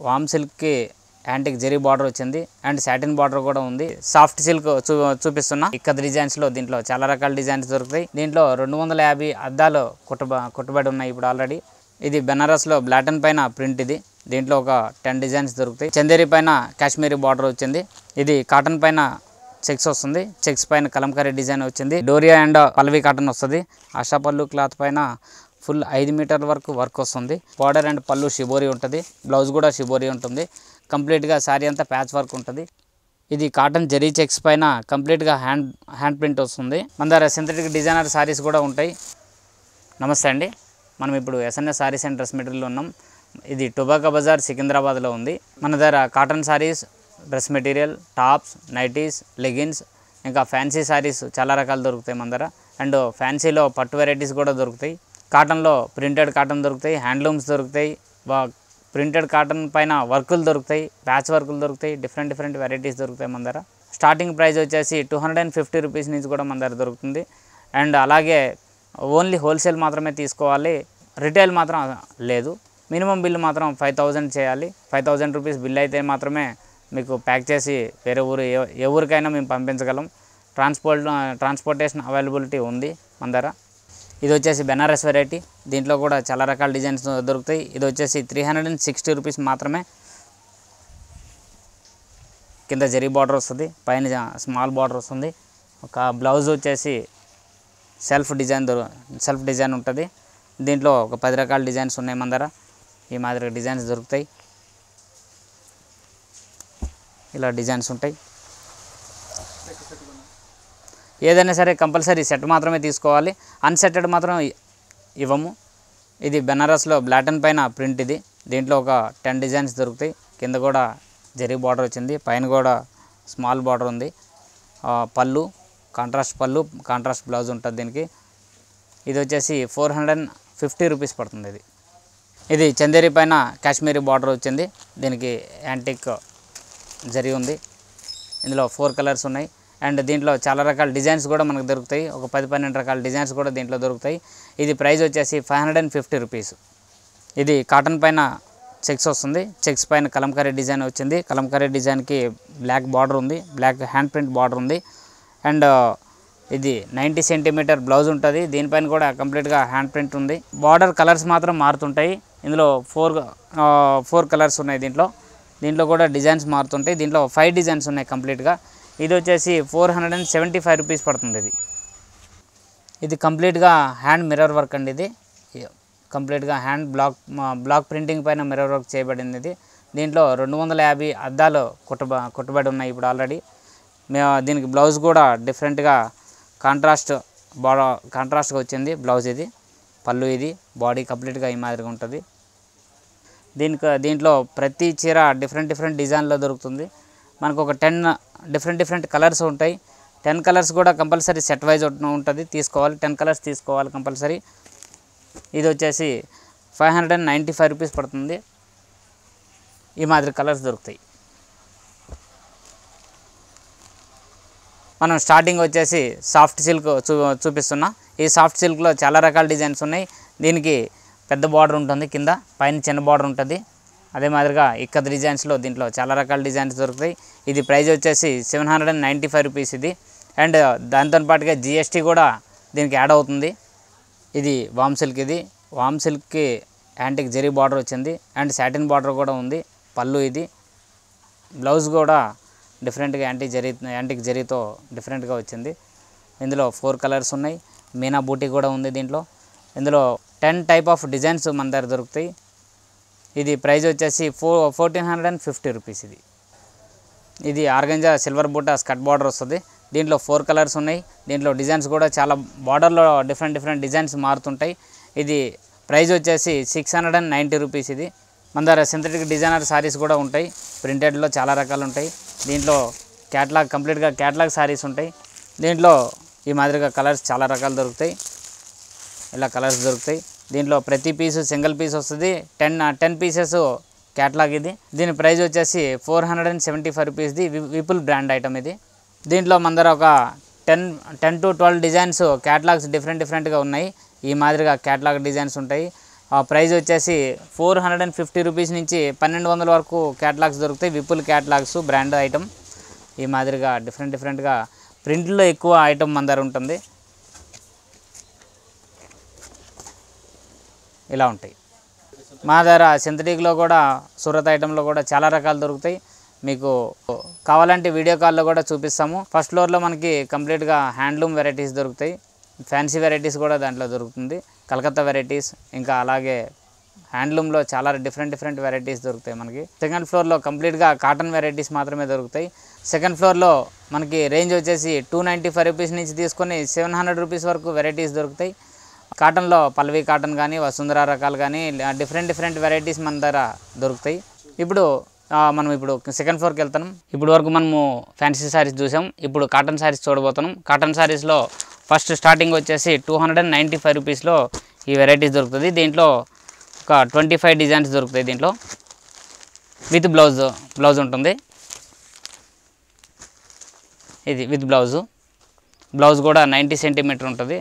వామ్ సిల్క్కి antique zari border వచ్చింది and satin border కూడా ఉంది సాఫ్ట్ సిల్క్ చూ చూపిస్తున్నా ఇక్కడ డిజైన్స్ లో దీంట్లో చాలా రకాల డిజైన్స్ దొరుకుతాయి దీంట్లో రెండు వందల యాభై అద్దాలు కుట్టబ కుట్టబడి ఉన్నాయి ఇప్పుడు ఆల్రెడీ ఇది బెనారస్ లో బ్లాటన్ పైన ప్రింట్ ఇది దీంట్లో ఒక టెన్ డిజైన్స్ దొరుకుతాయి చందేరి పైన కాశ్మీరీ బార్డర్ వచ్చింది ఇది కాటన్ పైన చెక్స్ వస్తుంది చెక్స్ పైన కలంకారీ డిజైన్ వచ్చింది డోరియా అండ్ పల్వి కాటన్ వస్తుంది ఆశా పళ్ళు క్లాత్ పైన ఫుల్ ఐదు మీటర్ల వరకు వర్క్ వస్తుంది బార్డర్ అండ్ పళ్ళు షిబోరి ఉంటుంది బ్లౌజ్ కూడా షిబోరి ఉంటుంది కంప్లీట్గా శారీ అంతా ప్యాచ్ వర్క్ ఉంటుంది ఇది కాటన్ జరీ చెక్స్ పైన కంప్లీట్గా హ్యాండ్ హ్యాండ్ ప్రింట్ వస్తుంది మన దగ్గర సింథటిక్ డిజైనర్ శారీస్ కూడా ఉంటాయి నమస్తే అండి మనం ఇప్పుడు SNS saris and dress material ఉన్నాం ఇది టొబాకో బజార్ సికింద్రాబాద్లో ఉంది మన దగ్గర cotton saris dress material tops nighties leggings ఇంకా ఫ్యాన్సీ శారీస్ చాలా రకాలు దొరుకుతాయి మన దగ్గర అండ్ ఫ్యాన్సీలో పట్టు వెరైటీస్ కూడా దొరుకుతాయి కాటన్లో ప్రింటెడ్ కాటన్ దొరుకుతాయి హ్యాండ్లూమ్స్ దొరుకుతాయి వా- ప్రింటెడ్ కాటన్ పైన వర్కులు దొరుకుతాయి ప్యాచ్ వర్కులు దొరుకుతాయి డిఫరెంట్ డిఫరెంట్ వెరైటీస్ దొరుకుతాయి మన దగ్గర స్టార్టింగ్ ప్రైస్ వచ్చేసి two hundred and fifty rupees నుంచి కూడా మన దగ్గర దొరుకుతుంది అండ్ అలాగే ఓన్లీ హోల్సేల్ మాత్రమే తీసుకోవాలి రిటైల్ మాత్రం లేదు మినిమం బిల్ మాత్రం ఫైవ్ థౌజండ్ చేయాలి ఫైవ్ థౌజండ్ రూపీస్ బిల్ అయితే మాత్రమే మీకు ప్యాక్ చేసి వేరే ఊరు ఏ- ఏ ఊరికైనా మేము పంపించగలం ట్రాన్స్పోర్ట్ ట్రాన్స్పోర్టేషన్ అవైలబిలిటీ ఉంది మన దగ్గర ఇది వచ్చేసి బెనారస్ వెరైటీ దీంట్లో కూడా చాలా రకాల డిజైన్స్ దొరుకుతాయి ఇది వచ్చేసి three hundred and sixty rupees మాత్రమే కింద జరీ బార్డర్ వస్తుంది పైన జా- స్మాల్ బార్డర్ వస్తుంది ఒక బ్లౌజ్ వచ్చేసి సెల్ఫ్ డిజైన్ దొరు సెల్ఫ్ డిజైన్ ఉంటుంది దీంట్లో ఒక పది రకాల డిజైన్స్ ఉన్నాయి మన దగ్గర ఈ మాదిరి డిజైన్స్ దొరుకుతాయి ఇలా డిజైన్స్ ఉంటాయి ఏదైనా సరే కంపల్సరీ సెట్ మాత్రమే తీసుకోవాలి అన్సెట్టెడ్ మాత్రం ఇ- ఇవ్వము ఇది బెనారస్లో బ్లాటన్ పైన ప్రింట్ ఇది దీంట్లో ఒక టెన్ డిజైన్స్ దొరుకుతాయి కింద కూడా జరీ బార్డర్ వచ్చింది పైన కూడా స్మాల్ బార్డర్ ఉంది ఆ, పళ్ళు కాంట్రాస్ట్ పళ్ళు కాంట్రాస్ట్ బ్లౌజ్ ఉంటుంది దీనికి ఇది వచ్చేసి four hundred and fifty rupees పడుతుంది ఇది ఇది చందేరి పైన కాశ్మీరీ బార్డర్ వచ్చింది దీనికి యాంటిక్ జరీ ఉంది ఇందులో ఫోర్ కలర్స్ ఉన్నాయి అండ్ దీంట్లో చాలా రకాల డిజైన్స్ కూడా మనకు దొరుకుతాయి ఒక పది పన్నెండు రకాల డిజైన్స్ కూడా దీంట్లో దొరుకుతాయి ఇది ప్రైస్ వచ్చేసి five hundred and fifty rupees ఇది కాటన్ పైన చెక్స్ వస్తుంది చెక్స్ పైన కలంకారీ డిజైన్ వచ్చింది కలంకారీ డిజైన్కి బ్లాక్ బార్డర్ ఉంది బ్లాక్ హ్యాండ్ ప్రింట్ బార్డర్ ఉంది అండ్ ఇది నైంటీ సెంటీమీటర్ బ్లౌజ్ ఉంటుంది దీనిపైన కూడా కంప్లీట్గా హ్యాండ్ ప్రింట్ ఉంది బార్డర్ కలర్స్ మాత్రం మారుతుంటాయి ఇందులో ఫోర్ ఫోర్ కలర్స్ ఉన్నాయి దీంట్లో దీంట్లో కూడా డిజైన్స్ మారుతుంటాయి దీంట్లో ఫైవ్ డిజైన్స్ ఉన్నాయి కంప్లీట్గా ఇది వచ్చేసి four hundred and seventy five rupees పడుతుంది ఇది ఇది కంప్లీట్గా హ్యాండ్ మిర్రర్ వర్క్ అండి ఇది కంప్లీట్గా హ్యాండ్ బ్లాక్ మా- బ్లాక్ ప్రింటింగ్ పైన మిర్రర్ వర్క్ చేయబడింది ఇది దీంట్లో రెండు వందల యాభై అద్దాలు కుట్టబ కుట్టబడి ఉన్నాయి ఇప్పుడు ఆల్రెడీ మేము దీనికి బ్లౌజ్ కూడా డిఫరెంట్గా కాంట్రాస్ట్ బాగా కాంట్రాస్ట్గా వచ్చింది బ్లౌజ్ ఇది పళ్ళు ఇది బాడీ కంప్లీట్గా ఈ మాదిరిగా ఉంటుంది దీనికి దీంట్లో ప్రతి చీర డిఫరెంట్ డిఫరెంట్ డిజైన్లో దొరుకుతుంది మనకు ఒక టెన్ డిఫరెంట్ డిఫరెంట్ కలర్స్ ఉంటాయి టెన్ కలర్స్ కూడా కంపల్సరీ సెట్ వైజ్ ఉంటుంది తీసుకోవాలి టెన్ కలర్స్ తీసుకోవాలి కంపల్సరీ ఇది వచ్చేసి five hundred and ninety five rupees పడుతుంది ఈ మాదిరి కలర్స్ దొరుకుతాయి మనం స్టార్టింగ్ వచ్చేసి సాఫ్ట్ సిల్క్ చూ చూపిస్తున్నా ఈ సాఫ్ట్ సిల్క్లో చాలా రకాల డిజైన్స్ ఉన్నాయి దీనికి పెద్ద బార్డర్ ఉంటుంది కింద పైన చిన్న బార్డర్ ఉంటుంది అదే మాదిరిగా ఇక్కత డిజైన్స్లో దీంట్లో చాలా రకాల డిజైన్స్ దొరుకుతాయి ఇది ప్రైస్ వచ్చేసి seven hundred and ninety five rupees ఇది అండ్ దాంతో పాటుగా జిఎస్టీ కూడా దీనికి యాడ్ అవుతుంది ఇది వామ్ సిల్క్ ఇది వామ్ సిల్క్కి యాంటిక్ జరీ బార్డర్ వచ్చింది అండ్ సాటిన్ బార్డర్ కూడా ఉంది పళ్ళు ఇది బ్లౌజ్ కూడా డిఫరెంట్గా యాంటీ జరీ యాంటిక్ జరీతో డిఫరెంట్గా వచ్చింది ఇందులో ఫోర్ కలర్స్ ఉన్నాయి మీనా బూటీ కూడా ఉంది దీంట్లో ఇందులో టెన్ టైప్ ఆఫ్ డిజైన్స్ మన దగ్గర దొరుకుతాయి ఇది ప్రైస్ వచ్చేసి ఫో fourteen hundred and fifty rupees ఇది ఇది ఆర్గంజా సిల్వర్ బూటా స్కట్ బార్డర్ వస్తుంది దీంట్లో ఫోర్ కలర్స్ ఉన్నాయి దీంట్లో డిజైన్స్ కూడా చాలా బార్డర్లో డిఫరెంట్ డిఫరెంట్ డిజైన్స్ మారుతుంటాయి ఇది ప్రైస్ వచ్చేసి six hundred and ninety rupees ఇది మన దగ్గర సింథటిక్ డిజైనర్ శారీస్ కూడా ఉంటాయి ప్రింటెడ్లో చాలా రకాలు ఉంటాయి దీంట్లో క్యాట్లాగ్ కంప్లీట్గా క్యాట్లాగ్ శారీస్ ఉంటాయి దీంట్లో ఈ మాదిరిగా కలర్స్ చాలా రకాలు దొరుకుతాయి ఇలా కలర్స్ దొరుకుతాయి దీంట్లో ప్రతి పీసు సింగిల్ పీస్ వస్తుంది టెన్ టెన్ పీసెస్ క్యాట్లాగ్ ఇది దీని ప్రైస్ వచ్చేసి four hundred and seventy five రూపీస్ది విపుల్ బ్రాండ్ ఐటమ్ ఇది దీంట్లో మన దగ్గర ఒక ten ten to twelve designs catalogues different డిఫరెంట్గా ఉన్నాయి ఈ మాదిరిగా క్యాట్లాగ్ డిజైన్స్ ఉంటాయి ఆ ప్రైస్ వచ్చేసి four hundred and fifty rupees నుంచి పన్నెండు వందల వరకు క్యాటలాగ్స్ దొరుకుతాయి విపుల్ క్యాటలాగ్స్ బ్రాండ్ ఐటమ్ ఈ మాదిరిగా డిఫరెంట్ డిఫరెంట్గా ప్రింట్లో ఎక్కువ ఐటమ్ మన దగ్గర ఉంటుంది ఇలా ఉంటాయి మా దగ్గర సింథటిక్లో కూడా సూరత్ ఐటెంలో కూడా చాలా రకాలు దొరుకుతాయి మీకు కావాలంటే వీడియో కాల్లో కూడా చూపిస్తాము ఫస్ట్ ఫ్లోర్లో మనకి కంప్లీట్గా హ్యాండ్లూమ్ వెరైటీస్ దొరుకుతాయి ఫ్యాన్సీ వెరైటీస్ కూడా దాంట్లో దొరుకుతుంది కలకత్తా వెరైటీస్ ఇంకా అలాగే హ్యాండ్లూమ్లో చాలా డిఫరెంట్ డిఫరెంట్ వెరైటీస్ దొరుకుతాయి మనకి సెకండ్ ఫ్లోర్లో కంప్లీట్గా కాటన్ వెరైటీస్ మాత్రమే దొరుకుతాయి సెకండ్ ఫ్లోర్లో మనకి రేంజ్ వచ్చేసి టూ నైంటీ ఫైవ్ రూపీస్ నుంచి తీసుకొని సెవెన్ హండ్రెడ్ రూపీస్ వరకు వెరైటీస్ దొరుకుతాయి కాటన్లో పల్లవి కాటన్ కానీ వసుంధర రకాలు కానీ డిఫరెంట్ డిఫరెంట్ వెరైటీస్ మన దగ్గర దొరుకుతాయి ఇప్పుడు ఆ, మనం ఇప్పుడు సెకండ్ ఫ్లోర్కి వెళ్తాం ఇప్పుడు వరకు మనము ఫ్యాన్సీ శారీస్ చూసాం ఇప్పుడు కాటన్ శారీస్ చూడబోతున్నాం కాటన్ శారీస్లో ఫస్ట్ స్టార్టింగ్ వచ్చేసి two hundred and ninety five రూపీస్లో ఈ వెరైటీస్ దొరుకుతుంది దీంట్లో ఒక ట్వంటీ ఫైవ్ డిజైన్స్ దొరుకుతాయి దీంట్లో విత్ బ్లౌజ్ బ్లౌజ్ ఉంటుంది ఇది విత్ బ్లౌజు బ్లౌజ్ కూడా నైంటీ సెంటీమీటర్ ఉంటుంది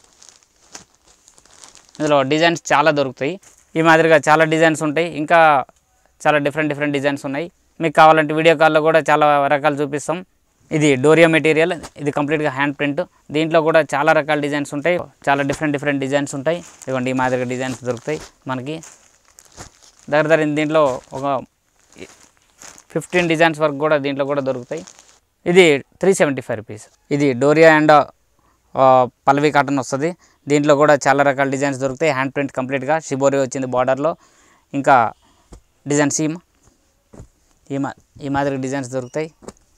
ఇందులో డిజైన్స్ చాలా దొరుకుతాయి ఈ మాదిరిగా చాలా డిజైన్స్ ఉంటాయి ఇంకా చాలా డిఫరెంట్ డిఫరెంట్ డిజైన్స్ ఉన్నాయి మీకు కావాలంటే వీడియో కాల్లో కూడా చాలా రకాలు చూపిస్తాం ఇది డోరియా మెటీరియల్ ఇది కంప్లీట్గా హ్యాండ్ ప్రింట్ దీంట్లో కూడా చాలా రకాల డిజైన్స్ ఉంటాయి చాలా డిఫరెంట్ డిఫరెంట్ డిజైన్స్ ఉంటాయి ఇదిగోండి ఈ మాదిరిగా డిజైన్స్ దొరుకుతాయి మనకి దగ్గర దగ్గర దీంట్లో ఒక ఫిఫ్టీన్ డిజైన్స్ వరకు కూడా దీంట్లో కూడా దొరుకుతాయి ఇది త్రీ సెవెంటీ ఫైవ్ రూపీస్ ఇది డోరియా అండ్ పల్లవి కాటన్ వస్తుంది దీంట్లో కూడా చాలా రకాల డిజైన్స్ దొరుకుతాయి హ్యాండ్ ప్రింట్ కంప్లీట్గా షిబోరి వచ్చింది బార్డర్లో ఇంకా డిజైన్స్ ఈ మా- ఈ మా ఈ మాదిరి డిజైన్స్ దొరుకుతాయి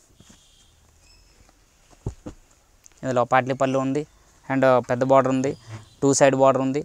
ఇందులో పాట్లీ పళ్ళు ఉంది అండ్ పెద్ద బార్డర్ ఉంది టూ సైడ్ బార్డర్ ఉంది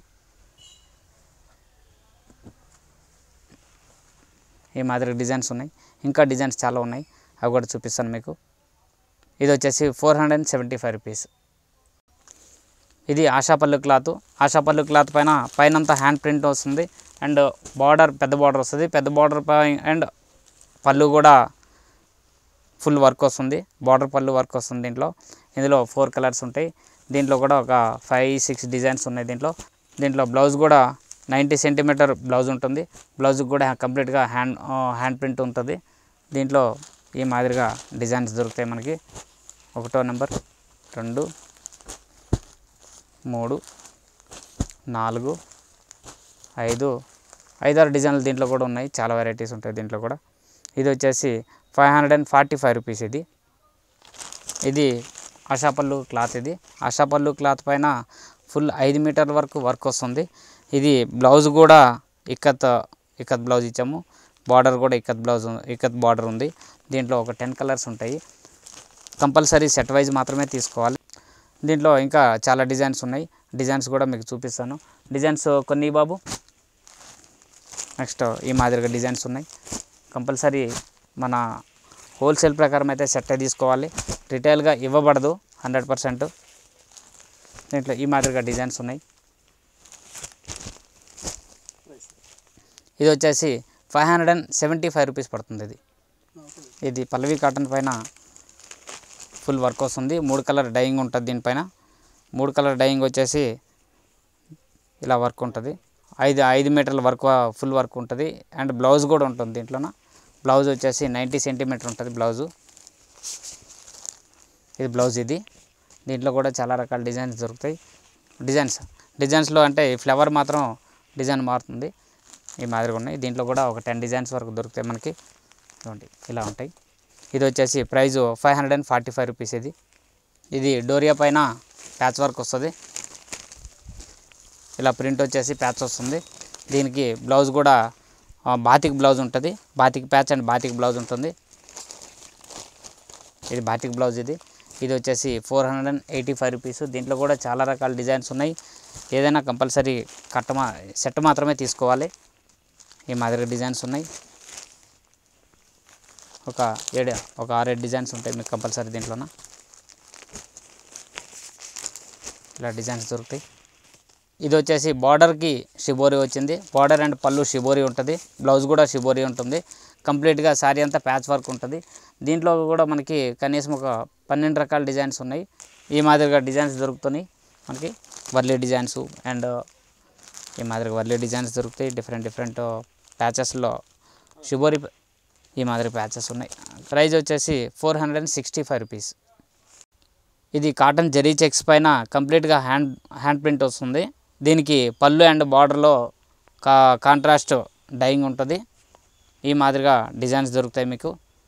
ఈ మాదిరి డిజైన్స్ ఉన్నాయి ఇంకా డిజైన్స్ చాలా ఉన్నాయి అవి కూడా చూపిస్తాను మీకు ఇది వచ్చేసి four hundred and seventy five rupees ఇది ఆశాపల్లి క్లాత్ ఆశాపల్లి క్లాత్ పైన పైనంతా హ్యాండ్ ప్రింట్ వస్తుంది అండ్ బార్డర్ పెద్ద బార్డర్ వస్తుంది పెద్ద బార్డర్ పై అండ్ పళ్ళు కూడా ఫుల్ వర్క్ వస్తుంది బార్డర్ పళ్ళు వర్క్ వస్తుంది దీంట్లో ఇందులో ఫోర్ కలర్స్ ఉంటాయి దీంట్లో కూడా ఒక ఫైవ్ సిక్స్ డిజైన్స్ ఉన్నాయి దీంట్లో దీంట్లో బ్లౌజ్ కూడా నైంటీ సెంటీమీటర్ బ్లౌజ్ ఉంటుంది బ్లౌజ్కి కూడా కంప్లీట్గా హ్యాండ్ హ్యాండ్ ప్రింట్ ఉంటుంది దీంట్లో ఈ మాదిరిగా డిజైన్స్ దొరుకుతాయి మనకి ఒకటో నెంబర్ రెండు మూడు నాలుగు ఐదు ఐదారు డిజైన్లు దీంట్లో కూడా ఉన్నాయి చాలా వెరైటీస్ ఉంటాయి దీంట్లో కూడా ఇది వచ్చేసి five hundred and forty five rupees ఇది ఇది ఆశాపల్లు క్లాత్ ఇది ఆశాపల్లు క్లాత్ పైన ఫుల్ ఐదు మీటర్ల వరకు వర్క్ వస్తుంది ఇది బ్లౌజ్ కూడా ఇక్కత్ ఇక్కత్ బ్లౌజ్ ఇచ్చాము బార్డర్ కూడా ఇక్కత్ బ్లౌజ్ ఇక్కత్ బార్డర్ ఉంది దీంట్లో ఒక టెన్ కలర్స్ ఉంటాయి కంపల్సరీ సెట్ వైజ్ మాత్రమే తీసుకోవాలి దీంట్లో ఇంకా చాలా డిజైన్స్ ఉన్నాయి డిజైన్స్ కూడా మీకు చూపిస్తాను డిజైన్స్ కొన్ని బాబు నెక్స్ట్ ఈ మాదిరిగా డిజైన్స్ ఉన్నాయి కంపల్సరీ మన హోల్సేల్ ప్రకారం అయితే సెట్ తీసుకోవాలి రిటైల్గా ఇవ్వబడదు హండ్రెడ్ పర్సెంట్ దీంట్లో ఈ మాదిరిగా డిజైన్స్ ఉన్నాయి ఇది వచ్చేసి five hundred and seventy five rupees పడుతుంది ఇది ఇది పల్లవి కాటన్ పైన ఫుల్ వర్క్ వస్తుంది మూడు కలర్ డైయింగ్ ఉంటుంది దీనిపైన మూడు కలర్ డైయింగ్ వచ్చేసి ఇలా వర్క్ ఉంటుంది ఐదు ఐదు మీటర్ల వర్క్ ఫుల్ వర్క్ ఉంటుంది అండ్ బ్లౌజ్ కూడా ఉంటుంది దీంట్లోన బ్లౌజ్ వచ్చేసి నైంటీ సెంటీమీటర్ ఉంటుంది బ్లౌజు ఇది బ్లౌజ్ ఇది దీంట్లో కూడా చాలా రకాల డిజైన్స్ దొరుకుతాయి డిజైన్స్ డిజైన్స్లో అంటే ఈ ఫ్లవర్ మాత్రం డిజైన్ మారుతుంది ఈ మాదిరిగా ఉన్నాయి దీంట్లో కూడా ఒక టెన్ డిజైన్స్ వరకు దొరుకుతాయి మనకి ఇదిగోండి ఇలా ఉంటాయి ఇది వచ్చేసి price five hundred and forty five rupees ఇది ఇది డోరియా పైన ప్యాచ్ వర్క్ వస్తుంది ఇలా ప్రింట్ వచ్చేసి ప్యాచ్ వస్తుంది దీనికి బ్లౌజ్ కూడా ఆ, బాతిక్ బ్లౌజ్ ఉంటుంది batik patch and batik blouse ఉంటుంది ఇది బాతిక్ బ్లౌజ్ ఇది ఇది వచ్చేసి four hundred and eighty five rupees దీంట్లో కూడా చాలా రకాల డిజైన్స్ ఉన్నాయి ఏదైనా కంపల్సరీ కట్ట మా సెట్ మాత్రమే తీసుకోవాలి ఈ మాదిరిగా డిజైన్స్ ఉన్నాయి ఒక ఏడు ఒక ఆరేడు డిజైన్స్ ఉంటాయి మీకు కంపల్సరీ దీంట్లోన ఇలా డిజైన్స్ దొరుకుతాయి ఇది వచ్చేసి బార్డర్కి షిబోరి వచ్చింది బార్డర్ అండ్ పళ్ళు షిబోరి ఉంటుంది బ్లౌజ్ కూడా షిబోరి ఉంటుంది కంప్లీట్గా శారీ అంతా ప్యాచ్ వర్క్ ఉంటుంది దీంట్లో కూడా మనకి కనీసం ఒక పన్నెండు రకాల డిజైన్స్ ఉన్నాయి ఈ మాదిరిగా డిజైన్స్ దొరుకుతున్నాయి మనకి వర్లీ డిజైన్స్ అండ్ ఈ మాదిరి వర్లీ డిజైన్స్ దొరుకుతాయి డిఫరెంట్ డిఫరెంట్ ప్యాచెస్లో షుబోరి ఈ మాదిరి ప్యాచెస్ ఉన్నాయి ప్రైస్ వచ్చేసి four hundred and sixty five rupees ఇది కాటన్ జరీ చెక్స్ పైన కంప్లీట్గా హ్యాండ్ హ్యాండ్ ప్రింట్ వస్తుంది దీనికి పళ్ళు అండ్ బార్డర్లో కా కాంట్రాస్ట్ డైయింగ్ ఉంటుంది ఈ మాదిరిగా డిజైన్స్ దొరుకుతాయి మీకు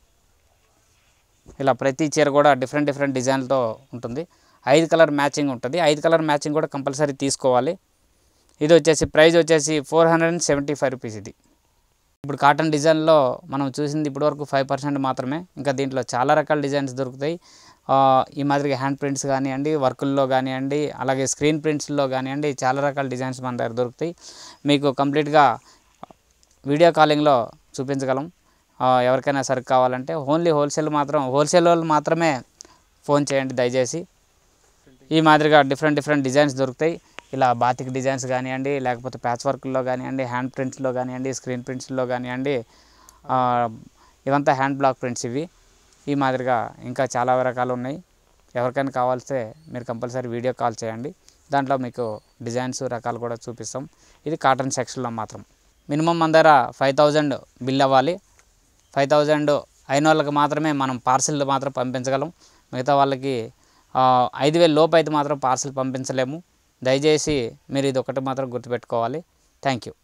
ఇలా ప్రతి చీర కూడా డిఫరెంట్ డిఫరెంట్ డిజైన్లతో ఉంటుంది ఐదు కలర్ మ్యాచింగ్ ఉంటుంది ఐదు కలర్ మ్యాచింగ్ కూడా కంపల్సరీ తీసుకోవాలి ఇది వచ్చేసి ప్రైస్ వచ్చేసి four hundred and seventy five rupees ఇది ఇప్పుడు కాటన్ డిజైన్లో మనం చూసింది ఇప్పటివరకు ఫైవ్ పర్సెంట్ మాత్రమే ఇంకా దీంట్లో చాలా రకాల డిజైన్స్ దొరుకుతాయి ఆ, ఈ మాదిరిగా హ్యాండ్ ప్రింట్స్ కానివ్వండి వర్కుల్లో కానివ్వండి అలాగే స్క్రీన్ ప్రింట్స్లో కానివ్వండి చాలా రకాల డిజైన్స్ మన దగ్గర దొరుకుతాయి మీకు కంప్లీట్గా వీడియో కాలింగ్లో చూపించగలం ఆ, ఎవరికైనా సరుకు కావాలంటే ఓన్లీ హోల్సేల్ మాత్రం హోల్సేల్ వాళ్ళు మాత్రమే ఫోన్ చేయండి దయచేసి ఈ మాదిరిగా డిఫరెంట్ డిఫరెంట్ డిజైన్స్ దొరుకుతాయి ఇలా బాతిక్ డిజైన్స్ కానివ్వండి లేకపోతే ప్యాచ్ వర్క్లో కానివ్వండి హ్యాండ్ ప్రింట్స్లో కానివ్వండి స్క్రీన్ ప్రింట్స్లో కానివ్వండి ఆ, ఇవంతా హ్యాండ్ బ్లాక్ ప్రింట్స్ ఇవి ఈ మాదిరిగా ఇంకా చాలా రకాలు ఉన్నాయి ఎవరికైనా కావాల్స్తే మీరు కంపల్సరీ వీడియో కాల్ చేయండి దాంట్లో మీకు డిజైన్స్ రకాలు కూడా చూపిస్తాం ఇది కాటన్ సెక్షన్లో మాత్రం మినిమం మన దగ్గర ఫైవ్ థౌజండ్ బిల్ అవ్వాలి ఫైవ్ థౌజండ్ అయిన వాళ్ళకి మాత్రమే మనం పార్సిల్ మాత్రం పంపించగలం మిగతా వాళ్ళకి ఆ, ఐదు వేల లోపు అయితే మాత్రం పార్సిల్ పంపించలేము దయచేసి మీరు ఇది ఒకటి మాత్రం గుర్తుపెట్టుకోవాలి థ్యాంక్ యూ